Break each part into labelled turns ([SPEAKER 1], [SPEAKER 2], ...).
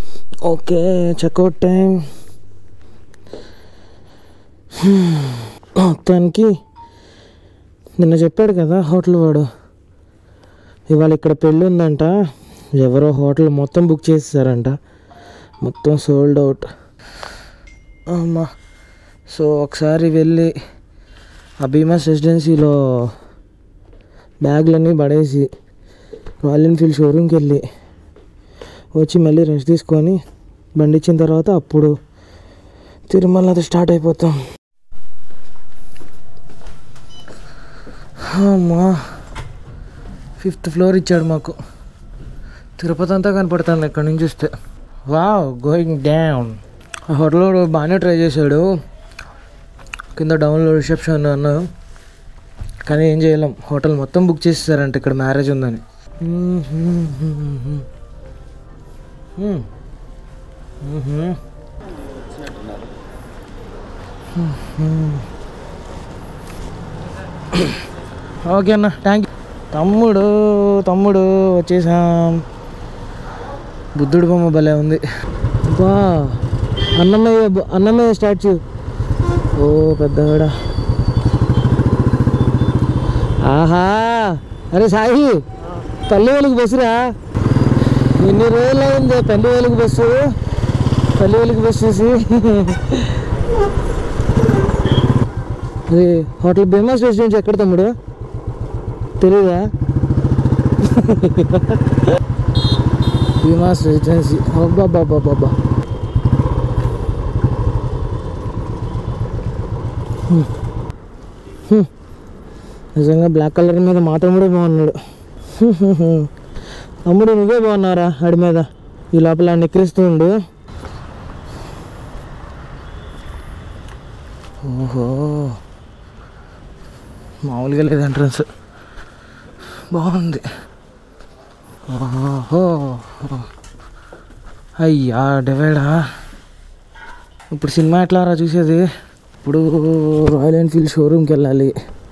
[SPEAKER 1] Okay checkout time మొత్తానికి నిన్న చెప్పాడు కదా హోటల్ వాడు ఇవాళ ఇక్కడ పెళ్ళి ఉందంట ఎవరో హోటల్ మొత్తం బుక్ చేసేసారంట మొత్తం సోల్డ్ అవుట్ అమ్మా సో ఒకసారి వెళ్ళి ఆ భీమాస్ రెసిడెన్సీలో బ్యాగ్లన్నీ పడేసి రాయల్ ఎన్ఫీల్డ్ షోరూమ్కి వెళ్ళి వచ్చి మళ్ళీ రెస్ట్ తీసుకొని బండి ఇచ్చిన తర్వాత అప్పుడు తిరుమల స్టార్ట్ అయిపోతాం అమ్మా ఫిఫ్త్ ఫ్లోర్ ఇచ్చాడు మాకు తిరుపతి అంతా కనపడుతుంది ఇక్కడ నుంచి చూస్తే వావ్ గోయింగ్ డ్యాన్ ఆ హోటల్లో బాగానే ట్రై చేశాడు కింద డౌన్లో రిసెప్షన్ అన్న కానీ ఏం చేయలేం హోటల్ మొత్తం బుక్ చేసేసారంట ఇక్కడ మ్యారేజ్ ఉందని ఓకే అన్న థ్యాంక్ యూ తమ్ముడు తమ్ముడు వచ్చేసాం బుద్ధుడు బొమ్మ భలే ఉంది బా అన్నమయ్య బొ- అన్నమయ్య స్టాచ్యూ ఓ పెద్దవాడా ఆహా అరే సాయి పల్లి వెలుగు బస్సురా ఎన్ని రోజులు అయింది పల్లి వెలుగు బస్సు పల్లి వెలుగు బస్సు చూసి అరే హోటల్ భీమాస్ రెసిడెన్స్ ఎక్కడ తమ్ముడు తెలీదా భీమాస్ రెసిడెన్సీ అబ్బా బాబా బాబా నిజంగా బ్లాక్ కలర్ మీద మా తమ్ముడే బాగున్నాడు తమ్ముడు నువ్వే బాగున్నారా ఆడి మీద ఈ లోపల నెక్కిరిస్తూ ఉండు ఓహో మామూలుగా లేదు ఎంట్రన్స్ బాగుంది ఓహో అయ్యా డివైడా ఇప్పుడు సినిమా ఎట్లా రా చూసేది ఇప్పుడు రాయల్ ఎన్ఫీల్డ్ షోరూమ్కి వెళ్ళాలి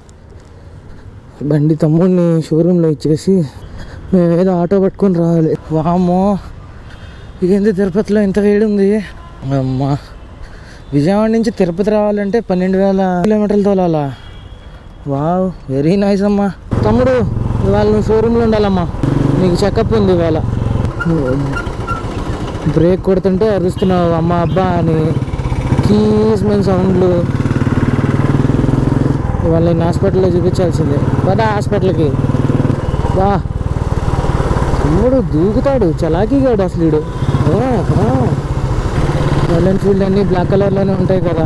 [SPEAKER 1] బండి తమ్ముడిని షోరూంలో ఇచ్చేసి మేము ఏదో ఆటో పట్టుకొని రావాలి వామో ఇదేంది తిరుపతిలో ఇంత వేడి ఉంది అమ్మా విజయవాడ నుంచి తిరుపతి రావాలంటే పన్నెండు వేల కిలోమీటర్లు తోలాలా వావ్ వెరీ నైస్ అమ్మా తమ్ముడు ఇవాళ నువ్వు షోరూంలో ఉండాలమ్మా నీకు చెకప్ ఉంది ఇవాళ బ్రేక్ కొడుతుంటే అరుస్తున్నావు అమ్మ అబ్బా అని కీస్ మెయిన్ సౌండ్లు ఇవాళ నేను హాస్పిటల్లో చూపించాల్సిందే పదా హాస్పిటల్కి బా తమ్ముడు దూకుతాడు చలాకీగాడు అసలు వీడు రాయల్ ఎన్ఫీల్డ్ అన్నీ బ్లాక్ కలర్లోనే ఉంటాయి కదా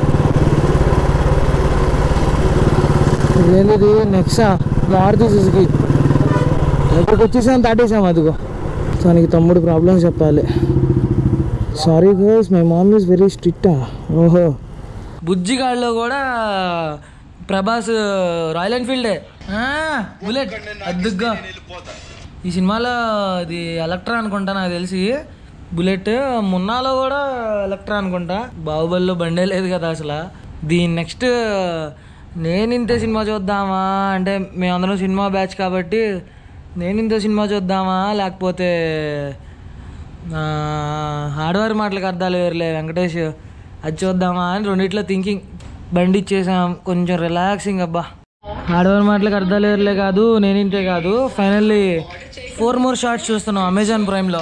[SPEAKER 1] ఇదేంటిది నెక్సా మారుతి సుజుకి ఎక్కడికి వచ్చేసాం దాటేసాం అదిగో తనకి తమ్ముడు ప్రాబ్లమ్స్ చెప్పాలి sorry girls my mom is very స్ట్రిక్టా ఓహో బుజ్జిగాడిలో కూడా ప్రభాస్ రాయల్ ఎన్ఫీల్డే బుల్లెట్ అద్దుగ్గా ఈ సినిమాలో ఇది ఎలక్ట్రా అనుకుంటా నాకు తెలిసి బుల్లెట్ మున్నాలో కూడా ఎలక్ట్రా అనుకుంటా బాహుబలిలో బండే లేదు కదా అసలు దీని నెక్స్ట్ నేను ఇంతే సినిమా చూద్దామా అంటే మేమందరం సినిమా బ్యాచ్ కాబట్టి నేను ఇంత సినిమా చూద్దామా లేకపోతే ఆ, ఆడవారి మాటలకు అర్థాలు వేరులే వెంకటేష్ అది చూద్దామా అని రెండిట్లో థింకింగ్ బండి ఇచ్చేసాం కొంచెం రిలాక్సింగ్ అబ్బా ఆడవారి మాటలకు అర్థాలు వేరులే కాదు నేను ఇంతే కాదు ఫైనల్లీ ఫోర్ మోర్ షార్ట్స్ చూస్తున్నాం అమెజాన్ ప్రైమ్లో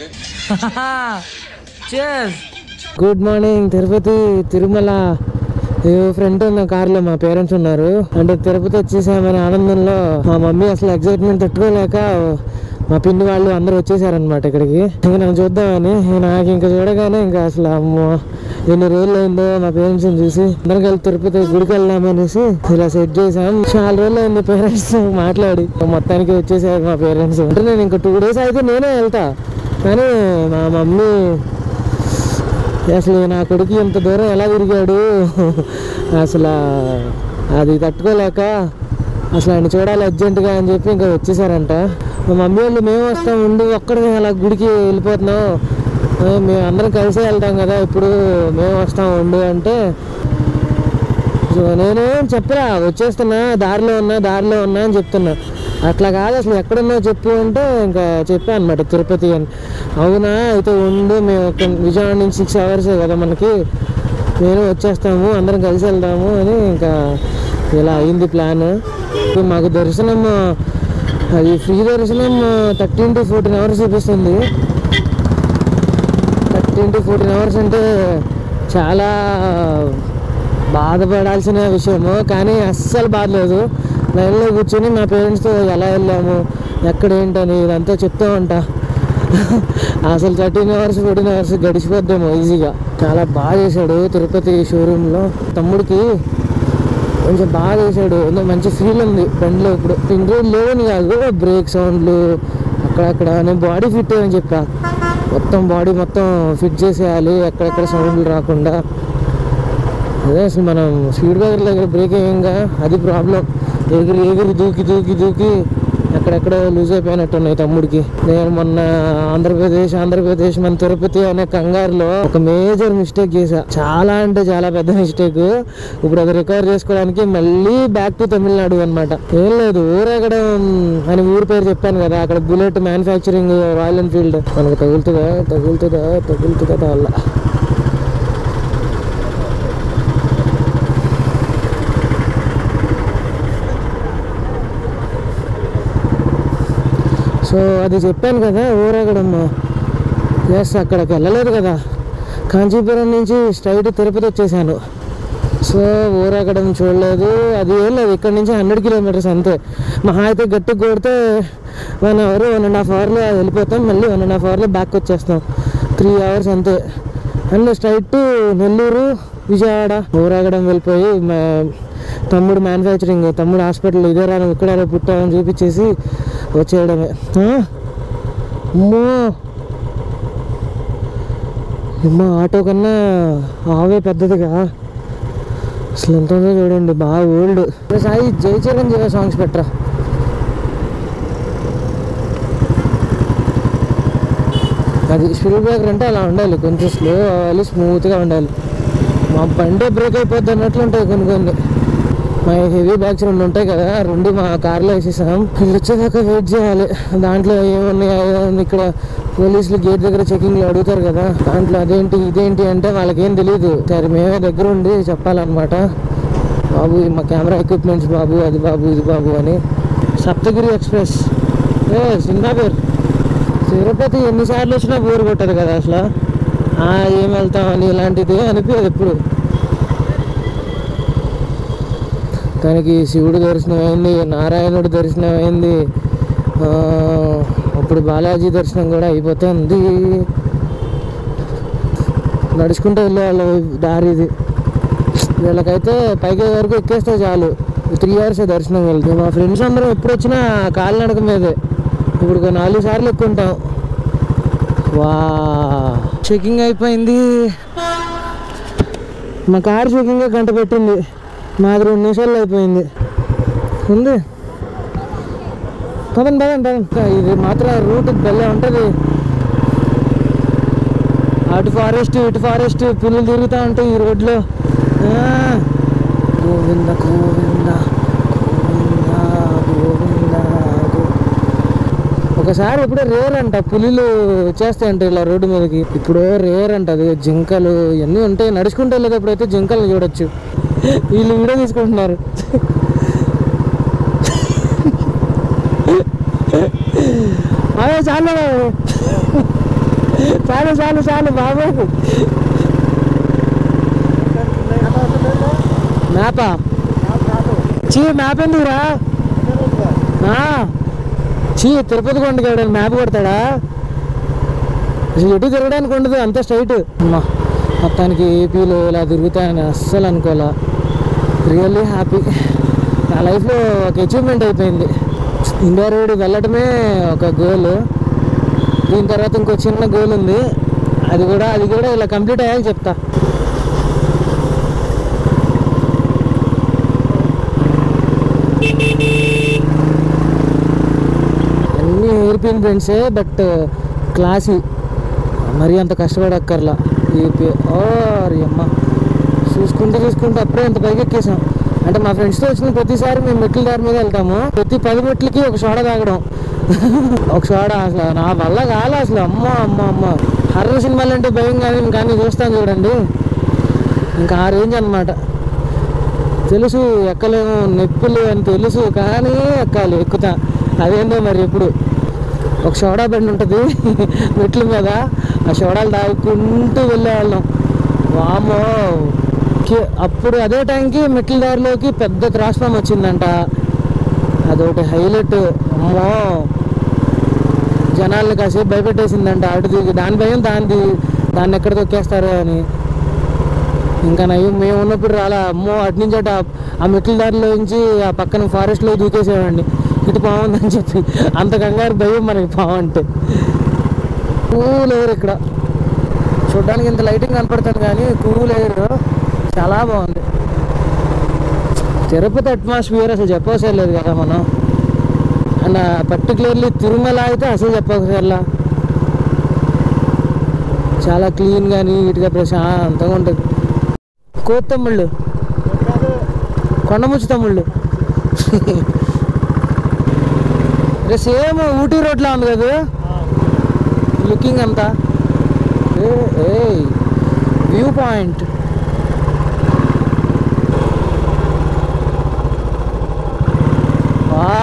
[SPEAKER 1] చేస్ good morning Tirupati Tirumala friend ఉన్న కార్లో మా పేరెంట్స్ ఉన్నారు అంటే తిరుపతి వచ్చేసామని ఆనందంలో మా మమ్మీ అసలు ఎగ్జైట్మెంట్ తట్టుకోలేక మా పిన్ని వాళ్ళు అందరూ వచ్చేసారనమాట ఇక్కడికి ఇంకా నన్ను చూద్దామని నాకు ఇంకా చూడగానే ఇంకా అసలు అమ్మో ఎన్ని రోజులు అయిందో మా పేరెంట్స్ చూసి అందరం కలిసి తిరుపతి గుడికి వెళ్దామనేసి ఇలా సెట్ చేసాం చాలా రోజులు అయింది పేరెంట్స్ మాట్లాడి మొత్తానికి వచ్చేసారు మా పేరెంట్స్ అంటే నేను ఇంకా టూ డేస్ అయితే నేనే వెళ్తా కానీ మా మమ్మీ అసలు నా కొడుకు ఇంత దూరం ఎలా తిరిగాడు అసలు అది తట్టుకోలేక అసలు ఆయన చూడాలి అర్జెంటుగా అని చెప్పి ఇంకా వచ్చేసారంట మా మమ్మీ వాళ్ళు మేము వస్తాం ఉండి ఒక్కడే అలా గుడికి వెళ్ళిపోతున్నాం ఆ, మేము అందరం కలిసే వెళ్తాం కదా ఇప్పుడు మేము వస్తాం ఉండు అంటే సో నేనేం చెప్పరా వచ్చేస్తున్నా దారిలో ఉన్నా దారిలో ఉన్నా అని చెప్తున్నా అట్లా కాదు అసలు ఎక్కడున్నా చెప్పు అంటే ఇంకా చెప్పాను అనమాట తిరుపతి అని అవునా అయితే ఉండు మేము ఒక విజయవాడ నుంచి సిక్స్ అవర్స్ కదా మనకి నేను వచ్చేస్తాము అందరం కలిసి వెళ్దాము అని ఇంకా ఇలా అయింది ప్లాన్ ఇప్పుడు మాకు దర్శనం అది ఫ్రీ దర్శనం థర్టీన్ టు ఫోర్టీన్ అవర్స్ చూపిస్తుంది థర్టీన్ టు ఫోర్టీన్ అవర్స్ అంటే చాలా బాధపడాల్సిన విషయము కానీ అస్సలు బాధ లేదు లైన్లో కూర్చొని మా పేరెంట్స్తో ఎలా వెళ్ళాము ఎక్కడ ఏంటని ఇదంతా చెప్తూ ఉంటా అసలు థర్టీన్ అవర్స్ ఫోర్టీన్ అవర్స్ గడిచిపోద్దాము ఈజీగా చాలా బాగా చేశాడు తిరుపతి షోరూంలో తమ్ముడికి కొంచెం బాగా చేశాడు ఏదో మంచి ఫీల్ ఉంది బండిలో ఇప్పుడు ఇంటర్వ్యూ లేవని కాదు బ్రేక్ సౌండ్లు అక్కడక్కడ నేను బాడీ ఫిట్ అని చెప్పా మొత్తం బాడీ మొత్తం ఫిట్ చేసేయాలి ఎక్కడెక్కడ సౌండ్లు రాకుండా అదే అసలు మనం స్పీడ్ బ్రేకర్ దగ్గర బ్రేక్ వేయంగా అది ప్రాబ్లం ఎగిరి ఎగిరి దూకి దూకి దూకి ఎక్కడెక్కడ లూజ్ అయిపోయినట్టున్నాయి తమ్ముడికి నేను మొన్న ఆంధ్రప్రదేశ్ ఆంధ్రప్రదేశ్ మన తిరుపతి అనే కంగారులో ఒక మేజర్ మిస్టేక్ చేశా చాలా అంటే చాలా పెద్ద మిస్టేక్ ఇప్పుడు అది రికవర్ చేసుకోవడానికి మళ్ళీ బ్యాక్ టు తమిళనాడు అనమాట ఏం లేదు ఊరగడం అని ఊరి పేరు చెప్పాను కదా అక్కడ బుల్లెట్ మ్యానుఫ్యాక్చరింగ్ రాయల్ ఎన్ఫీల్డ్ మనకు తగులుతుందా తగులుతుందా తగులుతుందా తగల సో అది చెప్పాను కదా ఊరగడం ఎస్ అక్కడికి వెళ్ళలేదు కదా కాంచీపురం నుంచి స్ట్రైట్ తిరుపతి వచ్చేసాను సో ఊరగడం చూడలేదు అది ఏం లేదు ఇక్కడ నుంచి హండ్రెడ్ కిలోమీటర్స్ అంతే మహా అయితే గట్టి కొడితే one hour one and half అవర్లో వెళ్ళిపోతాం మళ్ళీ వన్ అండ్ హాఫ్ అవర్లో బ్యాక్ వచ్చేస్తాం త్రీ అవర్స్ అంతే and straight to Nellore Vijayawada Oragadam వెళ్ళిపోయి మా తమ్ముడు మ్యానుఫ్యాక్చరింగ్ తమ్ముడు హాస్పిటల్ ఇదే రా ఇక్కడ పుట్టామని చూపించేసి వచ్చేయడమే ఆ? అమ్మో అమ్మా ఆటో కన్నా ఆవే పెద్దదిగా అసలు ఎంత ఉందో చూడండి బాగా ఓల్డ్ సాయి జై చిరంజీవి సాంగ్స్ పెట్టరా అది స్పీడ్ బ్రేకర్ అంటే అలా ఉండాలి కొంచెం స్లో అవ్వాలి స్మూత్గా ఉండాలి మా బండి బ్రేక్ అయిపోద్ది అన్నట్లు ఉంటాయి కొన్ని కొన్ని మా హెవీ బ్యాగ్స్ రెండు ఉంటాయి కదా ఆ రెండు మా కార్లో వేసేసాం వీళ్ళు వచ్చేదాకా వెయిట్ చేయాలి దాంట్లో ఏమున్నాయి ఏముంది ఇక్కడ పోలీసులు గేట్ దగ్గర చెకింగ్లు అడుగుతారు కదా దాంట్లో అదేంటి ఇదేంటి అంటే వాళ్ళకేం తెలియదు సరే మేమే దగ్గర ఉండి చెప్పాలన్నమాట బాబు ఇది మా కెమెరా ఎక్విప్మెంట్స్ బాబు అది బాబు ఇది బాబు అని సప్తగిరి ఎక్స్ప్రెస్ ఏ సినిమా పేరు తిరుపతి ఎన్నిసార్లు వచ్చినా బోర్ కొట్టదు కదా అసలు ఆ, ఏం వెళ్తామని ఇలాంటిది అనిపించదు ఎప్పుడు తనకి శివుడు దర్శనం అయింది నారాయణుడి దర్శనం అయింది ఆ, ఇప్పుడు బాలాజీ దర్శనం కూడా అయిపోతుంది నడుచుకుంటూ వెళ్ళే వాళ్ళ దారి ఇది వీళ్ళకైతే పైకి వరకు ఎక్కేస్తే చాలు త్రీ అవర్స్ దర్శనం వెళ్తుంది మా ఫ్రెండ్స్ అందరం ఎప్పుడు వచ్చినా కాలినడక మీదే ఇప్పుడు ఒక నాలుగు సార్లు ఎక్కుంటాం వా చెకింగ్ అయిపోయింది మా కార్ చెకింగ్ గంట పెట్టింది మాది రెండు నిమిషాలు అయిపోయింది ఉంది పదండి పదండి పదండి ఇది మాత్రం రూట్ భలే ఉంటుంది అటు ఫారెస్ట్ ఇటు ఫారెస్ట్ పులులు తిరుగుతూ ఉంటాయి ఈ రోడ్లో ఆ, గోవింద గోవింద గోవింద గోవింద గో- ఒకసారి ఇప్పుడు రేర్ అంట పులిలు వచ్చేస్తాయంట ఇలా రోడ్డు మీదకి ఇప్పుడు రేర్ అంట అది జింకలు ఇవన్నీ ఉంటాయి నడుచుకుంటూ వెళ్ళేటప్పుడు అయితే జింకలు చూడొచ్చు వీళ్ళు వీడియో తీసుకుంటున్నారు అదే చాలు చాలు చాలు చాలు బాబు మ్యాపా చీ మ్యాప్ ఎందుకురా ఆ, చీ తిరుపతి కొండకి మ్యాప్ కొడతాడా అసలు ఎటు తిరగడానికి ఉండదు అంత స్ట్రైట్ అమ్మా మొత్తానికి ఏపీలో ఇలా తిరుగుతాయని అస్సలు అనుకోలే రియల్లీ హ్యాపీ నా లైఫ్లో ఒక అచీవ్మెంట్ అయిపోయింది ఇండియా రోడ్ వెళ్ళటమే ఒక గోల్ దీని తర్వాత ఇంకో చిన్న గోల్ ఉంది అది కూడా అది కూడా ఇలా కంప్లీట్ అయ్యాక చెప్తా అన్నీ యూరోపియన్ ఫ్రెండ్సే బట్ క్లాసీ మరీ అంత కష్టపడక్కర్లా యూపీ ఓ అమ్మ చూసుకుంటూ చూసుకుంటూ అప్పుడే అంత పైకి ఎక్కేసాం అంటే మా ఫ్రెండ్స్తో వచ్చిన ప్రతిసారి మేము మెట్ల దారి మీద వెళ్తాము ప్రతి పది మెట్లకి ఒక సోడా తాగడం ఒక సోడా అసలు నా వల్ల కాలే అసలు అమ్మ అమ్మ అమ్మ హర్రర్ సినిమాలు అంటే భయం కానీ కానీ చూస్తాను చూడండి ఇంకా ఆ రేంజ్ అనమాట తెలుసు ఎక్కలేము నొప్పులు అని తెలుసు కానీ ఎక్కాలి ఎక్కుతా అదేందో మరి ఎప్పుడు ఒక సోడా బండి ఉంటుంది మెట్ల మీద ఆ సోడాలు తాగుకుంటూ వెళ్ళేవాళ్ళం వామో కి- అప్పుడు అదే టైంకి మెట్ల దారిలోకి పెద్ద త్రాస్ఫామ్ వచ్చిందంట అదొకటి హైలైట్ అమ్మో జనాల్ని కాసేపు భయపెట్టేసిందంట అటు దిగి దాని భయం దాని దాన్ని ఎక్కడ తొక్కేస్తారు అని ఇంకా నయ్యం మేము ఉన్నప్పుడు రాలా అమ్మో అటు నుంచి అటు ఆ- ఆ మెట్ల దారిలో నుంచి ఆ పక్కన ఫారెస్ట్లో దూకేసేవాడిని ఇటు బాగుందని చెప్పి అంత కంగారు భయం మనకి బాగుంటే కూల్ ఎయిర్ ఇక్కడ చూడడానికి ఇంత లైటింగ్ కనపడుతుంది కానీ కూల్ ఎయిర్ చాలా బాగుంది తిరుపతి అట్మాస్ఫియర్ అసలు చెప్పవసరం లేదు కదా మనం అండ్ పర్టికులర్లీ తిరుమల అయితే అసలు చెప్పక్కర్లా చాలా క్లీన్గా నీట్గా ప్రశాంతంగా ఉంటుంది కోతి తమ్ముళ్ళు కొండముచ్చి తమ్ముళ్ళు రే సేమ్ ఊటీ రోడ్లా ఉంది కదా లుకింగ్ అంతా ఏ వ్యూ పాయింట్ వా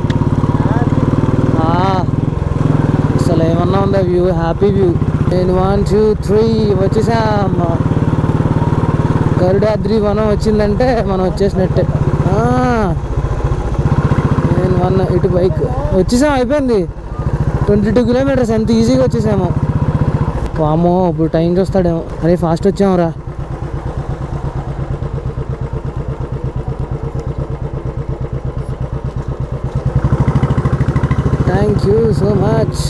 [SPEAKER 1] ఆ, అసలు ఏమన్నా ఉందా వ్యూ హ్యాపీ వ్యూ నేను వన్ టూ త్రీ వచ్చేసాం గరుడాద్రి వనం వచ్చిందంటే మనం వచ్చేసినట్టే ఆ, నేను వన్ ఇటు బైక్ వచ్చేసాం అయిపోయింది ట్వంటీ టూ కిలోమీటర్స్ ఎంత ఈజీగా వచ్చేసాము వామో ఇప్పుడు టైం చూస్తాడేమో అరే ఫాస్ట్ వచ్చామురా థ్యాంక్ యూ సో మచ్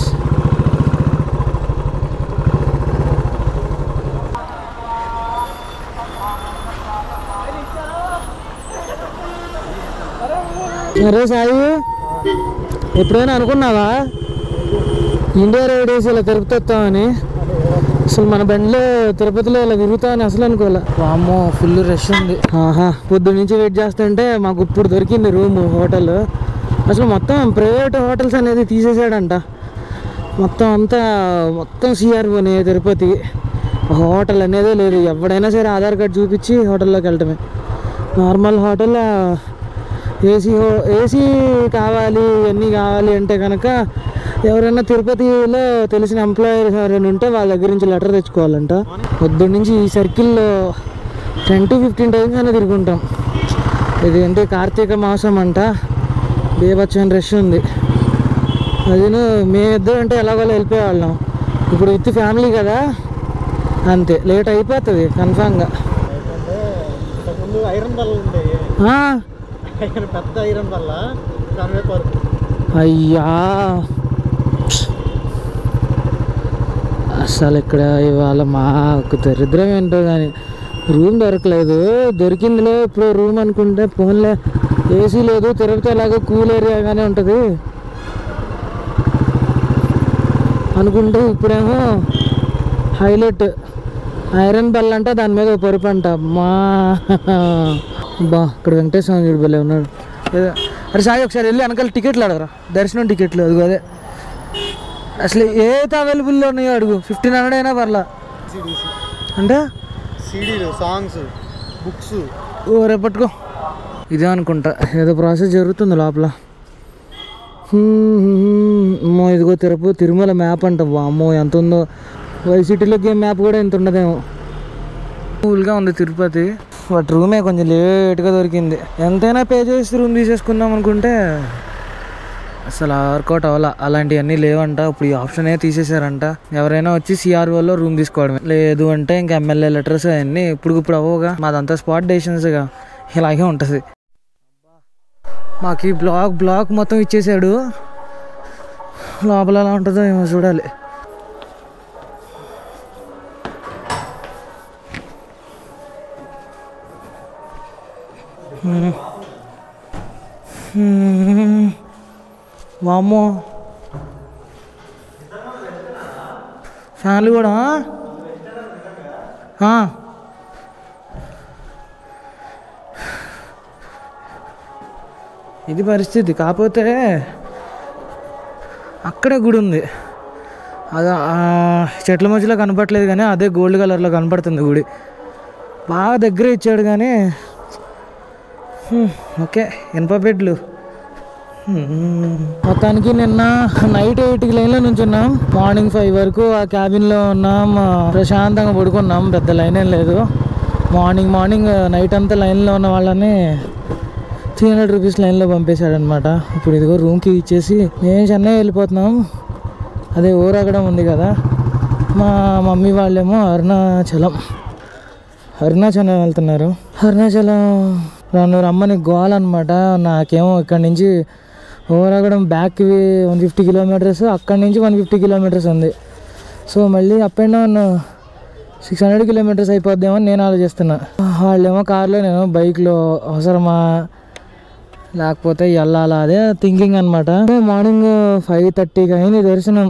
[SPEAKER 1] అరే సాయి ఎప్పుడైనా అనుకున్నావా ఇండియా రోడ్ వేసి ఇలా తిరుపతి వస్తామని అసలు మన బండిలో తిరుపతిలో ఇలా తిరుగుతామని అసలు అనుకోలే వామ్మో ఫుల్ రష్ ఉంది ఆహా పొద్దు నుంచి వెయిట్ చేస్తుంటే మాకు ఇప్పుడు దొరికింది రూమ్ హోటల్ అసలు మొత్తం ప్రైవేట్ హోటల్స్ అనేది తీసేసాడంట మొత్తం అంతా మొత్తం సిఆర్ఓనే తిరుపతి హోటల్ అనేదే లేదు ఎవడైనా సరే ఆధార్ కార్డ్ చూపించి హోటల్లోకి వెళ్ళటమే నార్మల్ హోటల్ ఏసీ హో- ఏసీ కావాలి ఇవన్నీ కావాలి అంటే కనుక ఎవరైనా తిరుపతిలో తెలిసిన ఎంప్లాయర్ ఎవరైనా ఉంటే వాళ్ళ దగ్గర నుంచి లెటర్ తెచ్చుకోవాలంట పొద్దున్న నుంచి ఈ సర్కిల్లో టెన్ టు ఫిఫ్టీన్ టైమ్స్ అయినా తిరుగుంటాం ఇది అంటే కార్తీక మాసం అంట బీభత్సమైన రష్ ఉంది అదిను మేమిద్దరం అంటే ఎలాగోలా వెళ్ళిపోయేవాళ్ళం ఇప్పుడు విత్ ఫ్యామిలీ కదా అంతే లేట్ అయిపోతుంది కన్ఫామ్గా
[SPEAKER 2] అంటే ఇంతకుముందు ఐరన్ బల్ల ఉండేవి ఐరన్ పెద్ద ఐరన్ బల్ల దాని మీద పరుపు
[SPEAKER 1] అయ్యా అసలు ఇక్కడ ఇవాళ మాకు దరిద్రం ఏంటో కానీ రూమ్ దొరకలేదు దొరికిందిలే ఇప్పుడు రూమ్ అనుకుంటే ఫోన్లే ఏసీ లేదు తిరుపతి ఎలాగో కూల్ ఏరియాగానే ఉంటుంది అనుకుంటే ఇప్పుడేమో హైలైట్ ఐరన్ బెల్ అంటే దాని మీద ఒక పరుపు అంట మా బా ఇక్కడ వెంకటేశ్వర స్వామి చూడు భలే ఉన్నాడు ఏదో- అరే సాయి ఒకసారి వెళ్ళి వెనకాల టికెట్లు అడగరా దర్శనం టికెట్లు అదిగో అదే అసలు ఏది అవైలబుల్లో ఉన్నాయో అడుగు ఫిఫ్టీన్ హండ్రెడ్ అయినా పర్లా
[SPEAKER 2] సిడీసీ
[SPEAKER 1] అంటే
[SPEAKER 2] సీడీలు సాంగ్స్ బుక్స్
[SPEAKER 1] ఓ రేపు పట్టుకో ఇదే అనుకుంటా ఏదో ప్రాసెస్ జరుగుతుంది లోపల హ్మ్, అమ్మో ఇదిగో తిరుపతి తిరుమల మ్యాప్ అంట అమ్మో ఎంత ఉందో వైసిటీలో గేమ్ మ్యాప్ కూడా ఎంత ఉండదేమో కూల్గా ఉంది తిరుపతి బట్ రూమే కొంచెం లేట్గా దొరికింది ఎంతైనా పే చేసి రూమ్ తీసేసుకుందాం అనుకుంటే అసలు వర్కౌట్ అవ్వాల అలాంటివన్నీ లేవంట ఇప్పుడు ఈ ఆప్షనే తీసేశారంట ఎవరైనా వచ్చి సిఆర్ఓలో రూమ్ తీసుకోవడమే లేదు అంటే ఇంకా ఎమ్మెల్యే లెటర్స్ అవన్నీ ఇప్పుడు ఇప్పుడు అవ్వగా మాదంతా స్పాట్ డెసిషన్స్గా ఇలాగే ఉంటుంది మాకు ఈ బ్లాక్ బ్లాక్ మొత్తం ఇచ్చేసాడు లోపల ఎలా ఉంటుందో ఏమో చూడాలి హ్మ్. హ్మ్. వామ్మో ఫ్యాన్లు కూడా ఆ? ఇది పరిస్థితి కాకపోతే అక్కడే గుడి ఉంది అది ఆ చెట్ల మధ్యలో కనపట్లేదు కానీ అదే గోల్డ్ కలర్లో కనపడుతుంది గుడి బాగా దగ్గర ఇచ్చాడు కానీ హ్మ్, ఓకే ఇనుప బెడ్లు హ్మ్. మొత్తానికి నిన్న నైట్ ఎయిట్కి లైన్లో నుంచున్నాం మార్నింగ్ ఫైవ్ వరకు ఆ క్యాబిన్లో ఉన్నాం ఆ, ప్రశాంతంగా పడుకున్నాం పెద్ద లైన్ ఏం లేదు మార్నింగ్ మార్నింగ్ నైట్ అంతా లైన్లో ఉన్న వాళ్ళని త్రీ హండ్రెడ్ రూపీస్ లైన్లో పంపేశాడనమాట ఇప్పుడు ఇదిగో రూమ్కి ఇచ్చేసి మేము చెన్నై వెళ్ళిపోతున్నాం అదే ఊరగడం ఉంది కదా మా మమ్మీ వాళ్ళేమో అరుణాచలం అరుణాచలం వెళ్తున్నారు అరుణాచలం నన్ను రమ్మని గోల్ అనమాట నాకేమో ఇక్కడి నుంచి Oragadam back one fifty kilometres అక్కడి నుంచి వన్ ఫిఫ్టీ కిలోమీటర్స్ ఉంది సో మళ్ళీ up and down six hundred kilometres అయిపోద్దేమో అని నేను ఆలోచిస్తున్నా వాళ్ళేమో కార్లో నేను బైక్లో అవసరమా లేకపోతే వెళ్ళాలా అదే థింకింగ్ అనమాట మార్నింగ్ ఫైవ్ థర్టీకి అయింది దర్శనం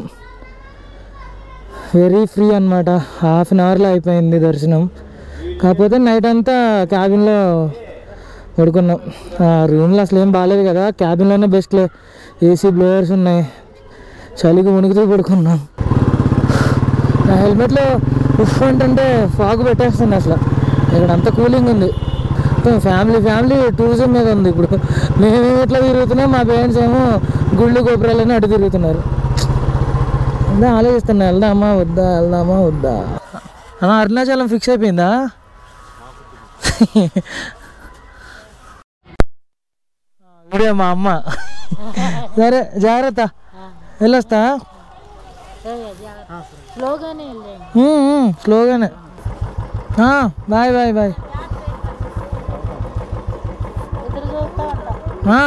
[SPEAKER 1] వెరీ ఫ్రీ అనమాట హాఫ్ అన్ అవర్లో అయిపోయింది దర్శనం కాకపోతే నైట్ అంతా క్యాబిన్లో పడుకున్నాం ఆ రూమ్లో అసలు ఏం బాగాలేదు కదా క్యాబిన్లోనే బెస్ట్లే ఏసీ బ్లోయర్స్ ఉన్నాయి చలికి ఉణుకుతూ పడుకున్నాం నా హెల్మెట్లో ఉఫ్ అంటే ఫాగ్ పెట్టేస్తుంది అసలు ఇక్కడ అంత కూలింగ్ ఉంది మొత్తం ఫ్యామిలీ ఫ్యామిలీ టూరిజం మీద ఉంది ఇప్పుడు మేము ఎట్లా తిరుగుతున్నాం మా పేరెంట్స్ ఏమో గుళ్ళు గోపురాలని అటు తిరుగుతున్నారు అదే ఆలోచిస్తున్నా వెళ్దామా వద్దా వెళ్దామా వద్దా అన్న అరుణాచలం ఫిక్స్ అయిపోయిందా ఇప్పుడే మా అమ్మ సరే జాగ్రత్త వెళ్ళొస్తా
[SPEAKER 3] స్లోగానే వెళ్ళండి
[SPEAKER 1] ఉమ్, ఉమ్, స్లోగానే ఆ, బాయ్ బాయ్ బాయ్
[SPEAKER 3] ఎదురు చూస్తా ఉంటా
[SPEAKER 1] ఆ,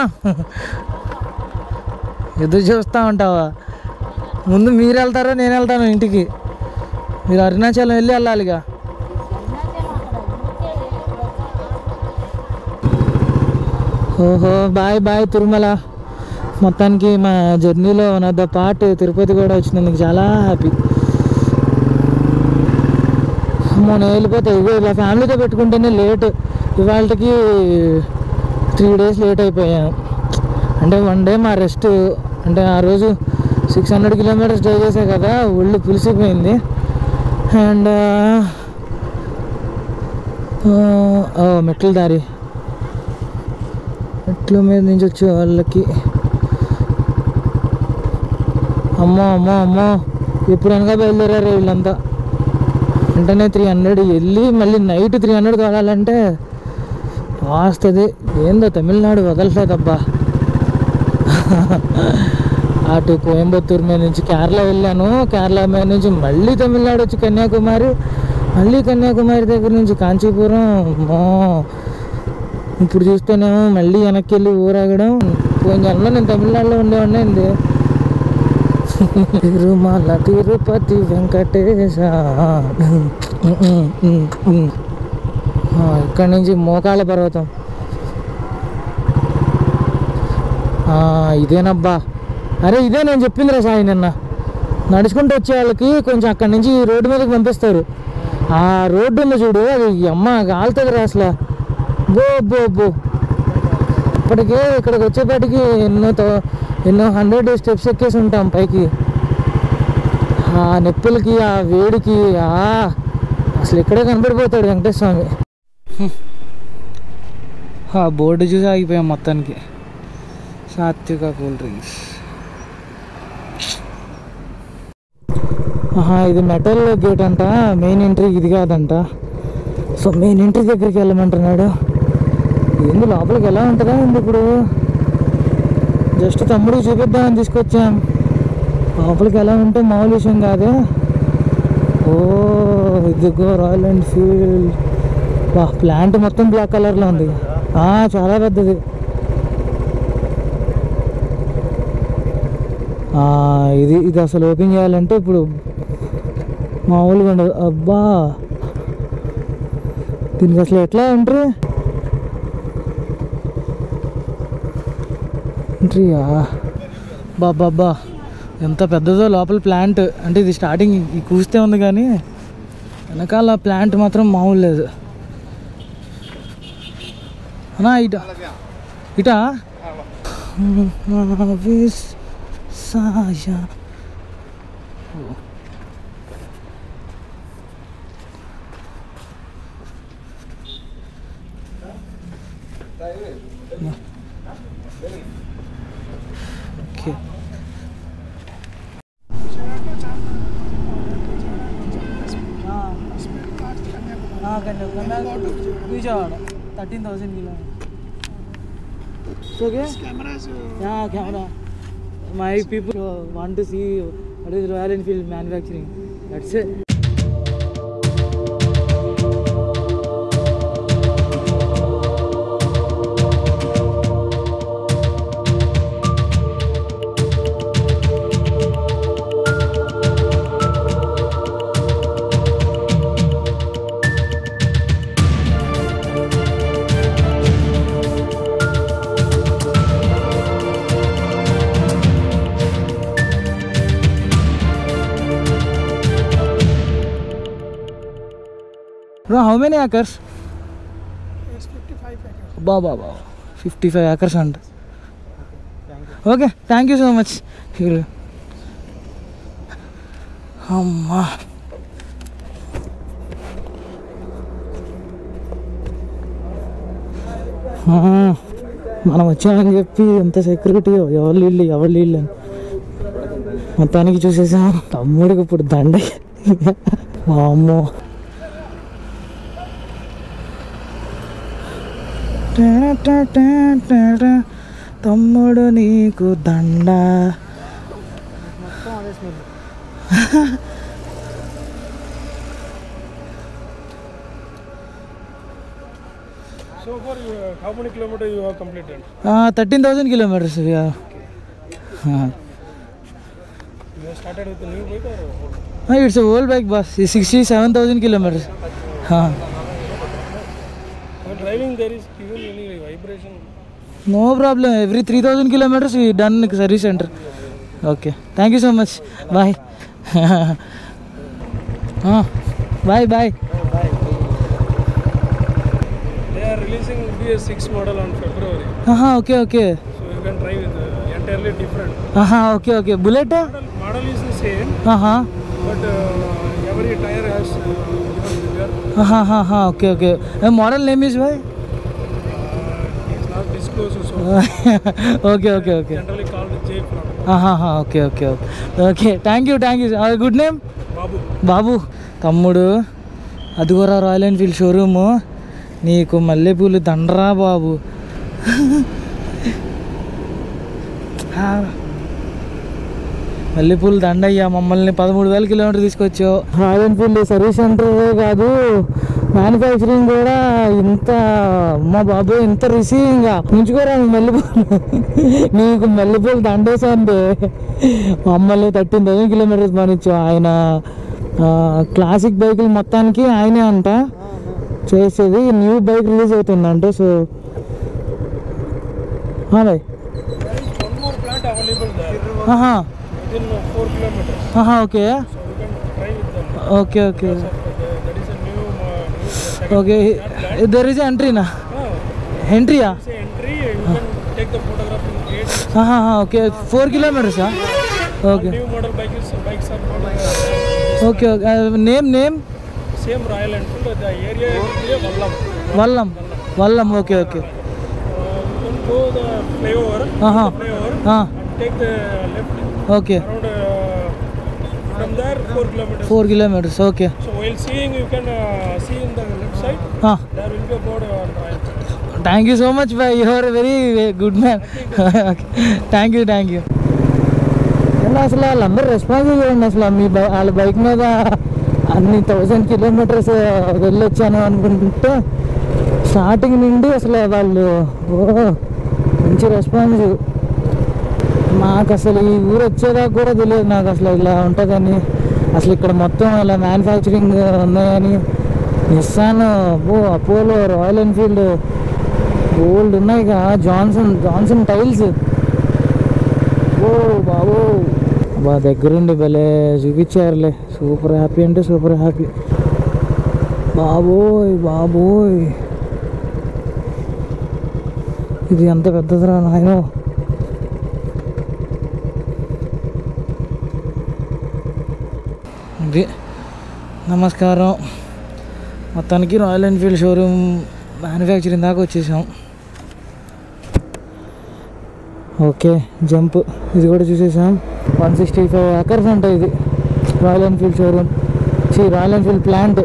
[SPEAKER 1] ఎదురు చూస్తూ ఉంటావా ముందు మీరు వెళ్తారో నేను వెళ్తాను ఇంటికి మీరు అరుణాచలం వెళ్ళి వెళ్ళాలిగా ఓహో బాయ్ బాయ్ తిరుమల మొత్తానికి మా జర్నీలో నాతో పాటు తిరుపతి కూడా వచ్చినందుకు చాలా హ్యాపీ మొన్న వెళ్ళిపోతే ఇగో ఇలా ఫ్యామిలీతో పెట్టుకుంటేనే లేట్ ఇవాళకి త్రీ డేస్ లేట్ అయిపోయాను అంటే వన్ డే మా రెస్ట్ అంటే ఆ రోజు సిక్స్ హండ్రెడ్ కిలోమీటర్స్ డ్రైవ్ చేసా కదా ఒళ్ళు పులిసిపోయింది అండ్ మెట్ల దారి మెట్ల మీద నుంచి వచ్చే వాళ్ళకి అమ్మో అమ్మో అమ్మో ఇప్పుడు అనగా బయలుదేరారు వీళ్ళంతా వెంటనే త్రీ హండ్రెడ్ వెళ్ళి మళ్ళీ నైట్ త్రీ హండ్రెడ్ తోడాలంటే వాస్తుంది ఏందో తమిళనాడు వదలలేదబ్బా అటు కోయంబత్తూరు మీద నుంచి కేరళ వెళ్ళాను కేరళ మీద నుంచి మళ్ళీ తమిళనాడు వచ్చి కన్యాకుమారి మళ్ళీ కన్యాకుమారి దగ్గర నుంచి కాంచీపురం అమ్మో ఇప్పుడు చూస్తేనేమో మళ్ళీ వెనక్కి వెళ్ళి ఊరాగడం పోయిన జన్మలో నేను తమిళనాడులో ఉండేవాడిని తిరుమల తిరుపతి వెంకటేశ ఆ, ఇక్కడి నుంచి మోకాళ్ళ పర్వతం ఆ, ఇదేనబ్బా అరే ఇదే నేను చెప్పిందిరా సాయి నిన్న నడుచుకుంటూ వచ్చే వాళ్ళకి కొంచెం అక్కడి నుంచి రోడ్డు మీదకి పంపిస్తారు ఆ రోడ్డు ఉంది చూడు అది అమ్మ కాలుతుంది రా అసలు బో బో బో ఇప్పటికే ఇక్కడికి వచ్చేపాటికి ఎన్నో తో- ఎన్నో హండ్రెడ్ స్టెప్స్ ఎక్కేసి ఉంటాం పైకి ఆ నొప్పులకి ఆ వేడికి ఆ అసలు ఇక్కడే కనబడిపోతాడు వెంకటేశ్వర స్వామి ఆ బోర్డు చూసి ఆగిపోయాం మొత్తానికి సాత్విక కూల్ డ్రింక్స్ ఆహా ఇది మెటల్ గేట్ అంట మెయిన్ ఎంట్రీ ఇది కాదంట సో మెయిన్ ఎంట్రీ దగ్గరికి వెళ్ళమంటున్నాడు ఏంది లోపలికి ఎలా ఉంటుందా ఏంది ఇప్పుడు జస్ట్ తమ్ముడికి చూపిద్దామని తీసుకొచ్చాం లోపలికి ఎలా ఉంటే మామూలు విషయం కాదే ఓ ఇదిగో రాయల్ ఎన్ఫీల్డ్ వా ప్లాంట్ మొత్తం బ్లాక్ కలర్లో ఉంది ఆ, చాలా పెద్దది ఆ, ఇది ఇది అసలు ఓపెన్ చేయాలంటే ఇప్పుడు మామూలుగా ఉండదు అబ్బా దీనికి అసలు ఎట్లా ఎంట్రీ ఎంట్రీయా బాబా ఎంత పెద్దదో లోపల ప్లాంట్ అంటే ఇది స్టార్టింగ్ ఈ కూస్తే ఉంది కానీ వెనకాల ప్లాంట్ మాత్రం మామూలు లేదు అన్నా ఇట ఇటా సాయా okay Vijayawada thirteen thousand kilo okay ya camera my people want to see what is Royal Enfield manufacturing that's it Bro, how many acres?
[SPEAKER 2] It's 55 acres.
[SPEAKER 1] బా బా బా ఫిఫ్టీ ఫైవ్ ఏకర్స్ అంట okay thank you so much అమ్మా ఆ, మనం వచ్చామని చెప్పి ఎంత సెక్యూరిటీ ఎవరు ఇల్లు ఎవరు ఇల్లు అని మొత్తానికి చూసేసాం తమ్ముడికి ఇప్పుడు దండ అమ్మో తమ్ముడు నీకు దండ
[SPEAKER 2] మొత్తం అదే smell
[SPEAKER 4] So far, you, uh, how many kilometers you have completed?
[SPEAKER 1] Thirteen thousand kilometres
[SPEAKER 4] You have started with a new bike or old?
[SPEAKER 1] It's old bike బస్ sixty seven thousand kilometres
[SPEAKER 4] When driving, there is even any vibration.
[SPEAKER 1] No problem every three thousand kilometres done service centre okay thank you so much bye bye bye
[SPEAKER 4] They are releasing BS6 model on February,
[SPEAKER 1] okay okay
[SPEAKER 4] so you can try with uh, entirely different.
[SPEAKER 1] Okay okay bullet
[SPEAKER 4] Model, model is the same, but uh, every tire has uh, given bigger.
[SPEAKER 1] Okay okay model name is బాయ్
[SPEAKER 4] Uh, it's not disclosed, so
[SPEAKER 1] okay okay okay
[SPEAKER 4] generally called J Flap.
[SPEAKER 1] Okay okay okay okay thank you thank you good name
[SPEAKER 4] Babu.
[SPEAKER 1] Babu తమ్ముడు అదిగోరా royal Enfield showroom నీకు మల్లెపూలు దండరా బాబు ఆ. మల్లెపూలు దండయ్యా మమ్మల్ని పదమూడు వేల కిలోమీటర్ తీసుకొచ్చావు రాయల్ ఎన్ఫీల్డ్ సర్వీస్ సెంటర్ కాదు మ్యానుఫ్యాక్చరింగ్ కూడా ఇంత మా బాబు ఇంత రిసీవింగ్ ఉంచుకోరా మల్లెపూలు నీకు మల్లెపూలు దండేసండి మమ్మల్ని థర్టీన్ థౌసండ్ కిలోమీటర్స్ పనిచ్చావు ఆయన ఆ, క్లాసిక్ బైకులు మొత్తానికి ఆయనే అంట చేసేది న్యూ బైక్ రిలీజ్ అవుతుందంట సో బాయ్
[SPEAKER 4] There is one more plant available there
[SPEAKER 1] ఆహా
[SPEAKER 4] within uh, 4 kilometers.
[SPEAKER 1] ఆహా okay
[SPEAKER 4] So you can try with them.
[SPEAKER 1] Okay okay
[SPEAKER 4] So, uh, that is a new, uh, new second
[SPEAKER 1] okay
[SPEAKER 4] plant.
[SPEAKER 1] There is ఎంట్రీనా
[SPEAKER 4] Ah,
[SPEAKER 1] ఎంట్రీయా
[SPEAKER 4] say entry, you can take the photograph in gate.
[SPEAKER 1] ఆహా okay four కిలోమీటర్సా okay
[SPEAKER 4] New model bike is, bikes are not uh,
[SPEAKER 1] okay okay name name
[SPEAKER 4] same Royal Enfield. The area will be a Vallam.
[SPEAKER 1] Vallam Vallam okay okay
[SPEAKER 4] Uh, you can go the flyover,
[SPEAKER 1] ఆహా
[SPEAKER 4] flyover,
[SPEAKER 1] ఆ,
[SPEAKER 4] and take the left
[SPEAKER 1] okay
[SPEAKER 4] around. Uh, from there, 4 kilometers.
[SPEAKER 1] Four kilometres okay
[SPEAKER 4] So while seeing, you can uh, see in the left side. There will be a board on Royal Enfield.
[SPEAKER 1] Thank you so much బాయ్ your very good man thank you thank you అసలు వాళ్ళందరూ response చేయండి అసలు me by వాళ్ళ bike మీద అన్ని thousand kilometres వెళ్ళొచ్చాను అనుకుంటుంటే స్టార్టింగ్ నుండి అసలు వాళ్ళు ఓ మంచి రెస్పాన్స్ నాకు అసలు ఈ ఊరు వచ్చేదాకా కూడా తెలియదు నాకు అసలు ఇలా ఉంటుందని అసలు ఇక్కడ మొత్తం ఇలా మ్యానుఫ్యాక్చరింగ్ ఉన్నాయని నిస్సాన్ అబ్బో అపోలో రాయల్ ఎన్ఫీల్డ్ గోల్డ్ ఉన్నాయి ఇక జాన్సన్ జాన్సన్ టైల్స్ ఓ బాబో బా దగ్గరుండి భలే చూపించారులే సూపర్ హ్యాపీ అంటే సూపర్ హ్యాపీ బాబోయ్ బాబోయ్ ఇది ఎంత పెద్దదిరా నాయనో ఉంది నమస్కారం మొత్తానికి రాయల్ ఎన్ఫీల్డ్ షోరూమ్ మ్యానుఫ్యాక్చరింగ్ దాకా వచ్చేసాం ఓకే జంప్ ఇది కూడా చూసేసాం వన్ సిక్స్టీ ఫైవ్ ఏకర్స్ అంట ఇది రాయల్ ఎన్ఫీల్డ్ షోరూమ్ సి రాయల్ ఎన్ఫీల్డ్ ప్లాంట్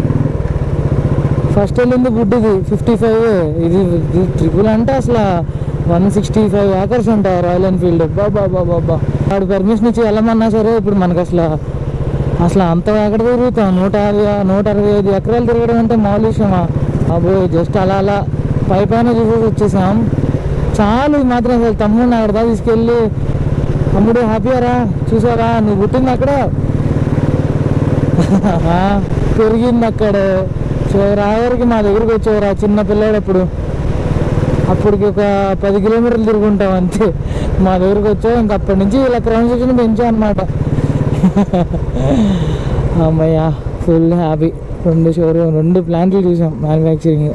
[SPEAKER 1] ఫస్ట్ వెళ్ళింది బుడ్డిది ఫిఫ్టీ ఫైవ్ ఇది ఇది ట్రిపుల్ అంటే అసలు వన్ సిక్స్టీ ఫైవ్ ఏకర్స్ అంట రాయల్ ఎన్ఫీల్డ్ బాబా బాబా బా వాడు పర్మిషన్ ఇచ్చి వెళ్ళమన్నా సరే ఇప్పుడు మనకు అసలు అసలు అంత ఎక్కడ తిరుగుతాం నూట యాభై నూట అరవై ఐదు ఎకరాలు తిరగడం అంటే మామూలు విషయమా అబ్బో జస్ట్ అలా అలా పై పైన చూసేసి వచ్చేసాం చాలు ఇది మాత్రం అసలు తమ్ముడిని అక్కడ దాకా తీసుకెళ్ళి తమ్ముడు హ్యాపీయరా చూసారా నువ్వు పుట్టింది అక్కడ ఆ, పెరిగింది అక్కడ రాయరికి మా దగ్గరికి వచ్చేవారు ఆ చిన్న పిల్లాడు అప్పుడు అప్పటికి ఒక పది కిలోమీటర్లు తిరుగుంటాం అంతే మా దగ్గరికి వచ్చావు ఇంక అప్పటి నుంచి ఇలా క్రమశిక్షణ పెంచాం అనమాట అమ్మయ్య ఫుల్ హ్యాపీ రెండు షోరూమ్ రెండు ప్లాంట్లు చూసాం మ్యానుఫ్యాక్చరింగ్